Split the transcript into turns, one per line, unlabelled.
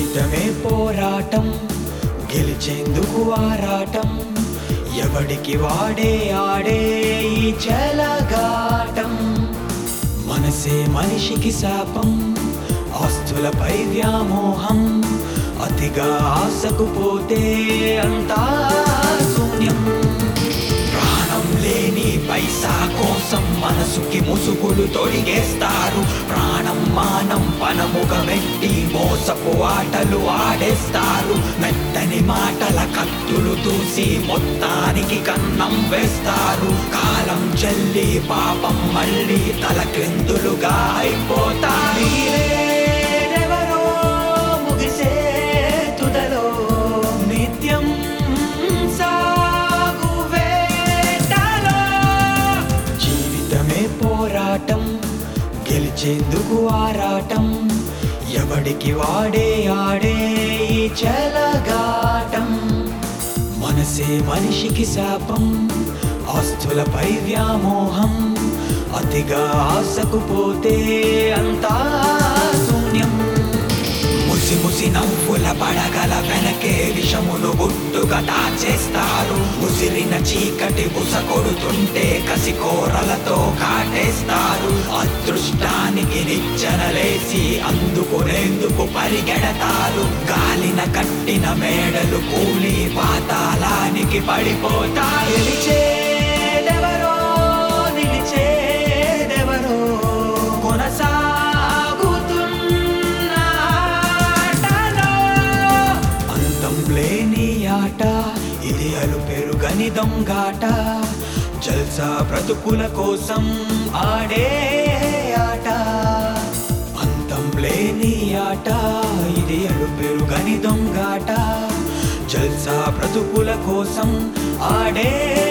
జీవితమే పోరాటం గెలిచేందుకు ఆరాటం ఎవడికి వాడే ఆడే ఈ చెలగాటం మనసే మనిషికి శాపం ఆస్తులపై వ్యామోహం అతిగా ఆశకు పోతే అంతా శూన్యం ప్రాణం లేని పైసా కోసం మనసుకి ముసుగులు తొడిగేస్తారు ప్రాణం మానం పనముగ మెట్టి మోసపు ఆటలు ఆడేస్తారు మెత్తని మాటల కత్తులు దూసి మొత్తానికి కన్నం వేస్తారు కాలం చెల్లి పాపం మళ్ళీ తలక్రిందులుగా అయిపోతారు మీరేరెవరో ముగిసే తుదలో నిత్యం సాగు వేటలో జీవితమే పోరాటం గెలిచేందుకు ఆరాటం ఎవడికి వాడే ఆడే ఈ చెలగాటం మనసే మనిషికి శాపం ఆస్తులపై వ్యామోహం అతిగా ఆశకు పోతే అంతా శూన్యం ముసి ముసి నవ్వుల పడగల వెనకే విషమును గుట్టుగా దాచేస్తారు ఉసిరిన చీకటి బుస కొడుతుంటే కసి కోరలతో కాటేస్తారు అదృష్టానికి నిచ్చెనలేసి అందుకునేందుకు పరిగెడతారు గాలిన కట్టిన మేడలు కూలి పాతాళానికి పడిపోతారు గెలిచేదెవరో నిలిచేదెవరో కొనసాగుతున్న ఆటలో అంతం లేని ఆట ఇది అలు పెరుగని దొంగాట జల్సా బ్రతుకుల కోసం ఆడే ఆట అంతం లేని ఆట ఇది అలు పెరుగని దొంగాట జల్సా బ్రతుకుల కోసం ఆడే